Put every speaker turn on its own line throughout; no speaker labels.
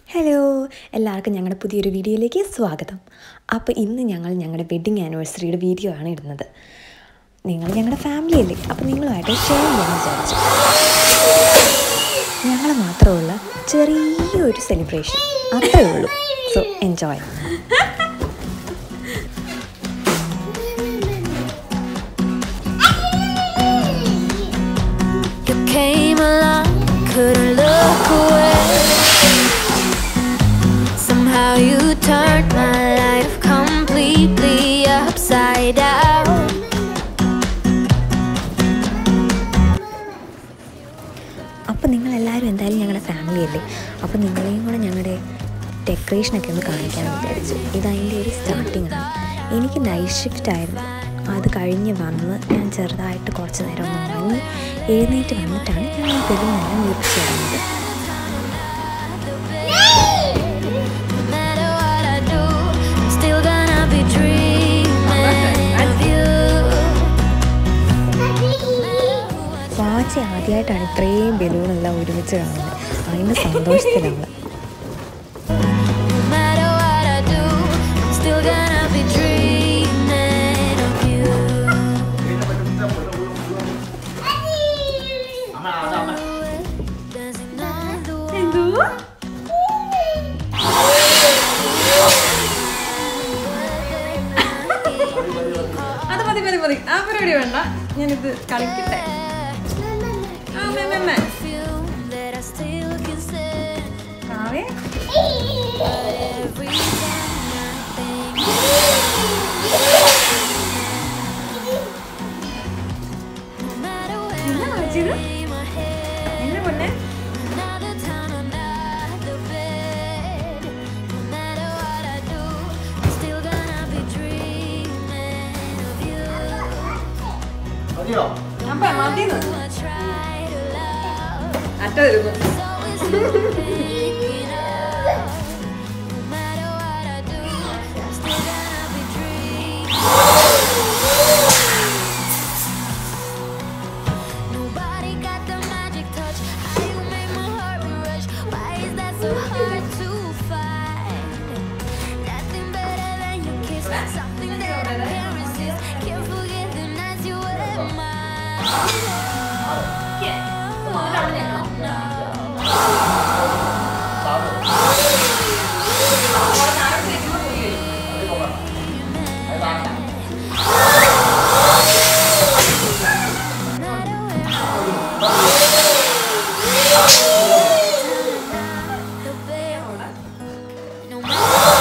Hello എല്ലാവർക്കും ഞങ്ങളുടെ പുതിയൊരു വീഡിയോയിലേക്ക് സ്വാഗതം അപ്പോൾ ഇന്ന് ഞങ്ങൾ ഞങ്ങളുടെ വെഡ്ഡിങ് ആനിവേഴ്സറിയുടെ വീഡിയോ ആണ് ഇടുന്നത് നിങ്ങൾ ഞങ്ങളുടെ ഫാമിലി അല്ലേ അപ്പോൾ നിങ്ങളുമായിട്ട് ഷെയർ ചെയ്യാമെന്ന് വിചാരിച്ചു ഞങ്ങൾ മാത്രമുള്ള ചെറിയൊരു സെലിബ്രേഷൻ അത്രേ ഉള്ളൂ so enjoy
You came along, couldn't look away. Somehow you turned my life completely upside down.
അപ്പോൾ നിങ്ങളെല്ലാവരും എന്തായാലും ഞങ്ങളുടെ ഫാമിലി അല്ലേ അപ്പോൾ നിങ്ങളെയും കൂടെ ഞങ്ങളുടെ ഡെക്കറേഷനൊക്കെ ഒന്ന് കാണിക്കാമെന്ന് വിചാരിച്ചു ഇതതിൻ്റെ ഒരു സ്റ്റാർട്ടിംഗ് ആണ് എനിക്ക് നൈറ്റ് ഷിഫ്റ്റ് ആയിരുന്നു അത് കഴിഞ്ഞ് വന്ന് ഞാൻ ചെറുതായിട്ട് കുറച്ച് നേരം ഒന്ന് ഉറങ്ങി എഴുന്നേറ്റ് വന്നിട്ടാണ് ഞാൻ ഈ ബലൂണെല്ലാം വീർപ്പിച്ച് തുടങ്ങിയത്
No matter what I do, I'm still gonna be dreaming of you.
Watch ആദ്യമായിട്ടാണ് ഇത്രയും ബലൂണെല്ലാം ഒരുമിച്ച് കാണുന്നത് അതിൻ്റെ സന്തോഷത്തിലാണ്
No matter what I do, I'm still gonna be dreaming of you. Dancing on the wall.
അത് മതി മതി മതി ആ പരിപാടി വേണ്ട ഞാനിത് കളിക്കട്ടെ ആ, മേ, മേ, മേ.
Perfume that I still can send.
ആവേ
Every time I think no matter where
എന്നാ
I
വായിച്ചത്
lay my head,
എന്നെ പൊന്നെ
another town, another bed. No matter what I do, I'm still gonna be dreaming of you.
അപ്പൊ മതിന്ന്
I try to love.
അറ്റ വരുന്നു
It's always you thinking of. No matter what I do, I'm still gonna be dreaming. Nobody got the magic touch. How you make my heart rush? Why is that so hard to find? Nothing better than your kiss. Something that I can't resist. Can't forget the nights you were mine. No matter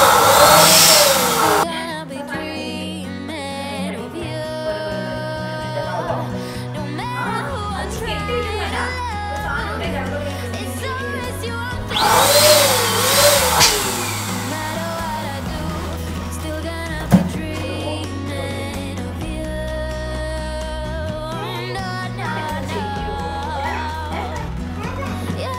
what, gonna be dreaming of you. No matter who I try to love, it's always you I'm No matter what I do, I'm still gonna be dreaming of you. No, no, no. Yeah.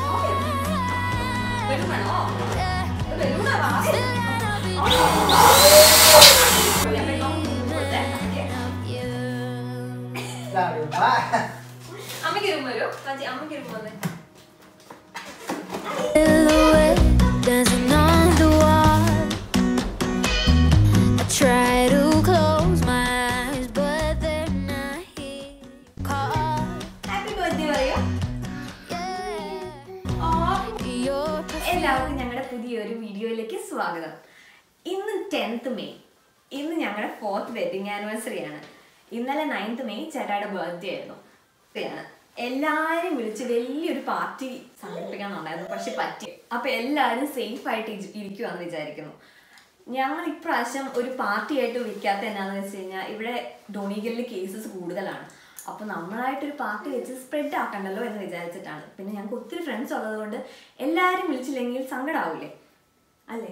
അമ്മയ്ക്ക് ഇരുമ്പ് വരും അമ്മയ്ക്ക് ഇരുമ്പ് വന്നേ
Dancing on the wall. I try to close my eyes, but they're not here. Call,
happy birthday പറയൂ
your
എല്ലാവർക്കും ഞങ്ങളുടെ പുതിയൊരു വീഡിയോയിലേക്ക് സ്വാഗതം ഇന്ന് ടെൻത്ത് മെയ് ഇന്ന് ഞങ്ങളുടെ ഫോർത്ത് വെഡിങ് ആനിവേഴ്സറി ആണ് ഇന്നലെ നയൻത്ത് മെയ് ചേട്ടായുടെ ബർത്ത്ഡേ ആയിരുന്നു ആണ് എല്ലാവരും വിളിച്ച് വലിയൊരു പാർട്ടി സംഘടിപ്പിക്കണമെന്നുണ്ടായിരുന്നു പക്ഷെ പറ്റി അപ്പൊ എല്ലാവരും സേഫ് ആയിട്ട് ഇരി- ഇരിക്കുവാന്ന് വിചാരിക്കുന്നു ഞങ്ങൾ ഇപ്രാവശ്യം ഒരു പാർട്ടി ആയിട്ട് വിളിക്കാത്ത എന്നാന്ന് വെച്ച് കഴിഞ്ഞാൽ ഇവിടെ ഡൊണികളിൽ കേസസ് കൂടുതലാണ് അപ്പൊ നമ്മളായിട്ടൊരു പാർട്ടി വെച്ച് സ്പ്രെഡ് ആക്കണ്ടല്ലോ എന്ന് വിചാരിച്ചിട്ടാണ് പിന്നെ ഞങ്ങൾക്ക് ഒത്തിരി ഫ്രണ്ട്സ് ഉള്ളതുകൊണ്ട് എല്ലാവരും വിളിച്ചില്ലെങ്കിൽ സങ്കടാവൂലേ അല്ലേ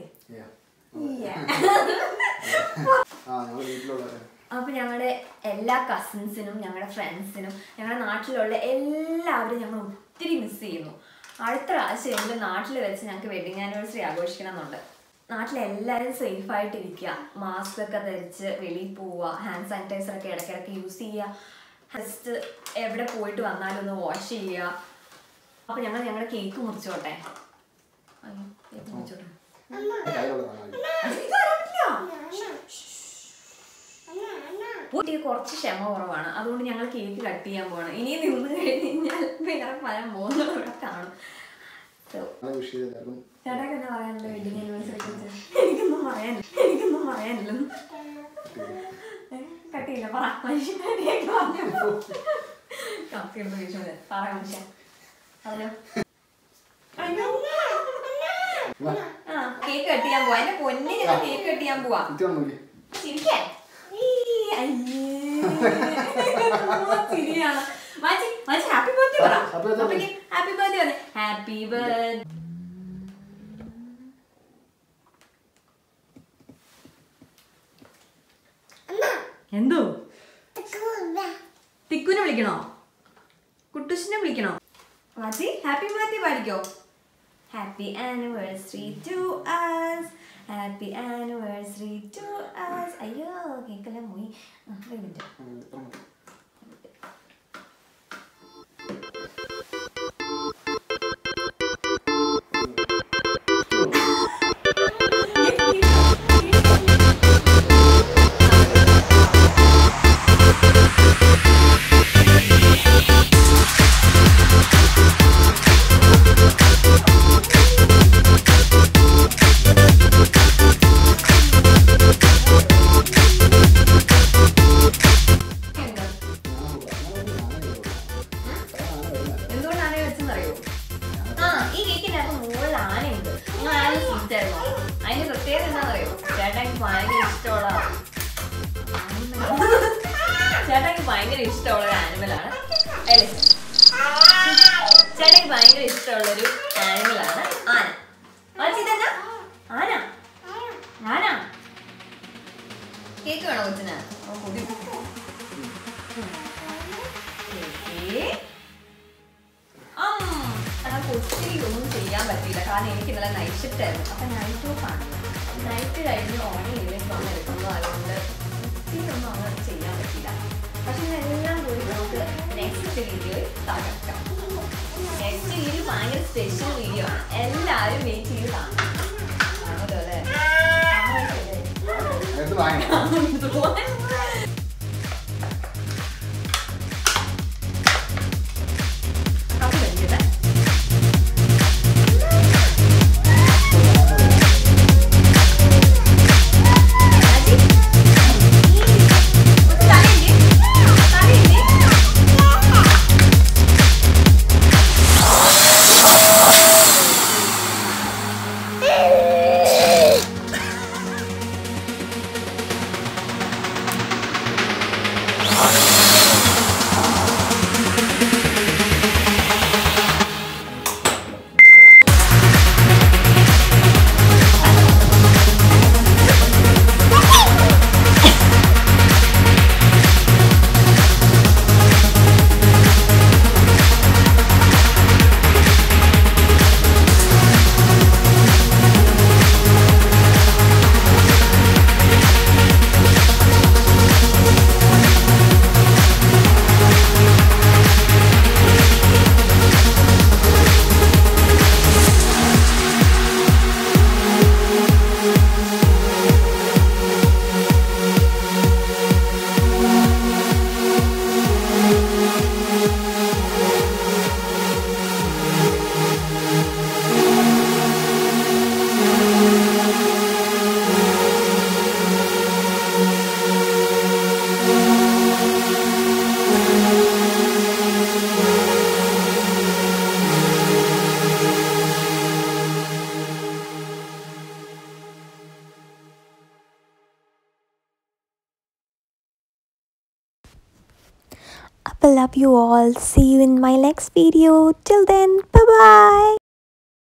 ആ ഞങ്ങൾ വീട്ടിലുള്ളവരെ
അപ്പൊ ഞങ്ങളുടെ എല്ലാ കസിൻസിനും ഞങ്ങളുടെ ഫ്രണ്ട്സിനും ഞങ്ങളുടെ നാട്ടിലുള്ള എല്ലാവരും ഞങ്ങൾ ഒത്തിരി മിസ് ചെയ്യുന്നു അടുത്ത പ്രാവശ്യം എങ്കിലും നാട്ടിൽ വെച്ച് ഞങ്ങൾക്ക് വെഡിങ് ആനിവേഴ്സറി ആഘോഷിക്കണം എന്നുണ്ട് നാട്ടിൽ എല്ലാവരും സേഫ് ആയിട്ട് ഇരിക്കുക മാസ്ക് ഒക്കെ ധരിച്ച് വെളിയിൽ പോവുക ഹാൻഡ് സാനിറ്റൈസർ ഒക്കെ ഇടയ്ക്കിടയ്ക്ക് യൂസ് ചെയ്യുക ജസ്റ്റ് എവിടെ പോയിട്ട് വന്നാലും ഒന്ന് വാഷ് ചെയ്യുക അപ്പൊ ഞങ്ങൾ ഞങ്ങളുടെ കേക്ക് മുറിച്ചോട്ടെ അയ്യോ, കേക്ക് മുറിച്ചു
കയ്യിലുള്ളതാണ്
ഇത് തരാൻ പറ്റില്ല. കുട്ടിക്ക് കുറച്ച് ക്ഷമ കുറവാണ് അതുകൊണ്ട് ഞങ്ങൾ കേക്ക് കട്ട് ചെയ്യാൻ പോവാണ് ഇനി നിന്ന് കഴിഞ്ഞ് കഴിഞ്ഞാൽ വേറെ പല മോഹങ്ങളും ഇവിടെ കാണും So,
നല്ല വിഷയം എല്ലാവർക്കും
ചേട്ടാക്ക് എന്നാ പറയാനുള്ളത് വെഡിങ് ആനിവേഴ്സറി കുറിച്ച് എനിക്കൊന്നും പറയാനില്ല എനിക്കൊന്നും പറയാനില്ല കട്ട് ചെയ്യില്ല പറ മനുഷ്യൻ പറഞ്ഞു കത്തിയെടുത്ത് ചോദിച്ചു പറ മനുഷ്യൻ ഹലോ ആ കേക്ക് കട്ട് ചെയ്യാൻ പോവാ എന്റെ പൊന്നി ഞങ്ങൾ കേക്ക് കട്ട് ചെയ്യാൻ പോവാ
ഇത്തിരി നോക്കി
ചിരിക്കാൻ ചിരിയാണ് മാച്ചി മാച്ചി ഹാപ്പി ബർത്ത്ഡേ പറ
Happy birthday.
ഹാപ്പി ബർത്ത്ഡേ പറഞ്ഞു ഹാപ്പി ബർത്ത്ഡേ എന്തോ തിക്കുനെ വിളിക്കണോ കുട്ടുസിനെ വിളിക്കണോ മാച്ചി ഹാപ്പി ബർത്ത്ഡേ പാടിക്കോ happy anniversary to us happy anniversary to us അയ്യോ കേക്കെല്ലാം പോയി ആ, ഒരു മിനിറ്റ് എന്തുകൊണ്ടാണ് വെച്ചെന്നറിയോ ആ ഈ കേക്കിനകത്ത് മുകളിൽ ആനയുണ്ട് നിങ്ങൾ ആന സ്വീറ്റായിരുന്നോ അതിന്റെ പ്രത്യേകത എന്താണെന്നറിയോ ചേട്ടാക്ക് ഭയങ്കര ഇഷ്ടമുള്ള ചേട്ടാക്ക് ഭയങ്കര ഇഷ്ടമുള്ള ഒരു ആനിമലാണ് അല്ലേ ചേട്ടാക്ക് ഭയങ്കര ഇഷ്ടമുള്ള ഒരു ആനിമലാണ് ആന വാച്ചി ഇതെന്നാ ആന ആന കേക്ക് വേണോ കൊച്ചിന് ഓ, കൊതി. കേക്ക് നമുക്ക് ഒത്തിരി ഒന്നും ചെയ്യാൻ പറ്റിയില്ല കാരണം എനിക്ക് ഇന്നലെ നൈറ്റ് ഷിഫ്റ്റ് ആയിരുന്നു അപ്പൊ നൈറ്റ് ഓഫ് ആണ് നൈറ്റ് കഴിഞ്ഞ് ഓൺ ചെയ്തിട്ട് വന്ന് എടുക്കുന്നു അതുകൊണ്ട് ഒത്തിരി ഒന്നും അങ്ങനെ ചെയ്യാൻ പറ്റില്ല പക്ഷെ ഇതെല്ലാം കൂടി നമുക്ക് നെക്സ്റ്റ് വീഡിയോയിൽ തകർക്കാം നെക്സ്റ്റ് വീഡിയോ ഭയങ്കര സ്പെഷ്യൽ വീഡിയോ ആണ് എല്ലാവരും വെയിറ്റ് ചെയ്ത് കാണാം കാണുമല്ലോ അല്ലേ കാണുമല്ലോ അല്ലേ?
എടുത്ത് വാങ്ങി
കപ്പ് കഴിക്കട്ടെ രാജി, ഒന്ന് തലയില്ലേ? തലയില്ലേ?
I love you all. See you in my next video. Till then, bye bye.